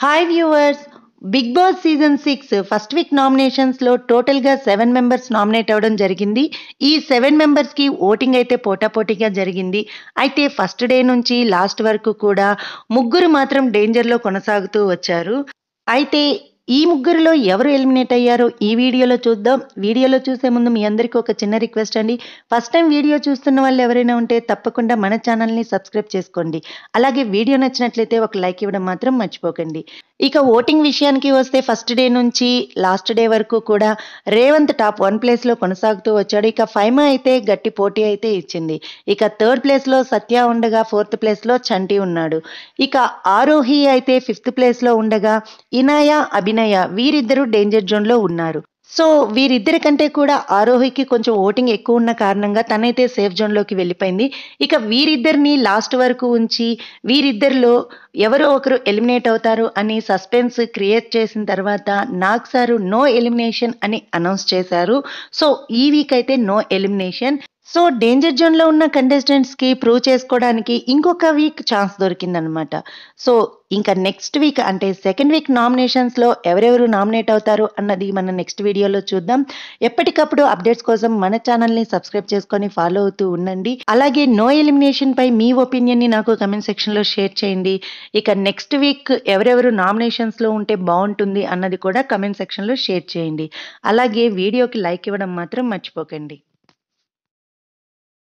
hi viewers Big Boss season six first week నామినేషన్స్లో టోటల్గా seven members nominate అవ్వడం జరిగింది ఈ సెవెన్ మెంబర్స్కి ఓటింగ్ అయితే పోటాపోటీగా జరిగింది అయితే ఫస్ట్ డే నుంచి లాస్ట్ వరకు కూడా ముగ్గురు మాత్రం డేంజర్లో కొనసాగుతూ వచ్చారు అయితే ఈ ముగ్గురులో ఎవరు ఎలిమినేట్ అయ్యారో ఈ వీడియోలో చూద్దాం వీడియోలో చూసే ముందు మీ అందరికీ ఒక చిన్న రిక్వెస్ట్ అండి ఫస్ట్ టైం వీడియో చూస్తున్న వాళ్ళు ఎవరైనా ఉంటే తప్పకుండా మన ఛానల్ని సబ్స్క్రైబ్ చేసుకోండి అలాగే వీడియో నచ్చినట్లయితే ఒక లైక్ ఇవ్వడం మాత్రం మర్చిపోకండి ఇక ఓటింగ్ విషయానికి వస్తే ఫస్ట్ డే నుంచి లాస్ట్ డే వరకు కూడా రేవంత్ టాప్ వన్ ప్లేస్లో కొనసాగుతూ వచ్చాడు ఇక ఫైమా అయితే గట్టి పోటీ అయితే ఇచ్చింది ఇక థర్డ్ ప్లేస్లో సత్య ఉండగా ఫోర్త్ ప్లేస్లో చంటి ఉన్నాడు ఇక ఆరోహి అయితే ఫిఫ్త్ ప్లేస్లో ఉండగా ఇనాయ అభినయ వీరిద్దరూ డేంజర్ జోన్లో ఉన్నారు సో వీరిద్దరి కంటే కూడా ఆరోహికి కొంచెం ఓటింగ్ ఎక్కువ ఉన్న కారణంగా తనైతే సేఫ్ జోన్లోకి వెళ్ళిపోయింది ఇక వీరిద్దరిని లాస్ట్ వరకు ఉంచి వీరిద్దరిలో ఎవరో ఒకరు ఎలిమినేట్ అవుతారు అని సస్పెన్స్ క్రియేట్ చేసిన తర్వాత నాగ్ సారు నో ఎలిమినేషన్ అని అనౌన్స్ చేశారు సో ఈ వీక్ అయితే నో ఎలిమినేషన్ సో డేంజర్ జోన్లో ఉన్న కంటెస్టెంట్స్కి ప్రూవ్ చేసుకోవడానికి ఇంకొక వీక్ ఛాన్స్ దొరికిందనమాట సో ఇంకా నెక్స్ట్ వీక్ అంటే సెకండ్ వీక్ నామినేషన్స్లో ఎవరెవరు నామినేట్ అవుతారు అన్నది మనం నెక్స్ట్ వీడియోలో చూద్దాం ఎప్పటికప్పుడు అప్డేట్స్ కోసం మన ఛానల్ని సబ్స్క్రైబ్ చేసుకొని ఫాలో అవుతూ ఉండండి అలాగే నో ఎలిమినేషన్ పై మీ ఒపీనియన్ని నాకు కమెంట్ సెక్షన్లో షేర్ చేయండి ఇక నెక్స్ట్ వీక్ ఎవరెవరు నామినేషన్స్లో ఉంటే బాగుంటుంది అన్నది కూడా కమెంట్ సెక్షన్లో షేర్ చేయండి అలాగే వీడియోకి లైక్ ఇవ్వడం మాత్రం మర్చిపోకండి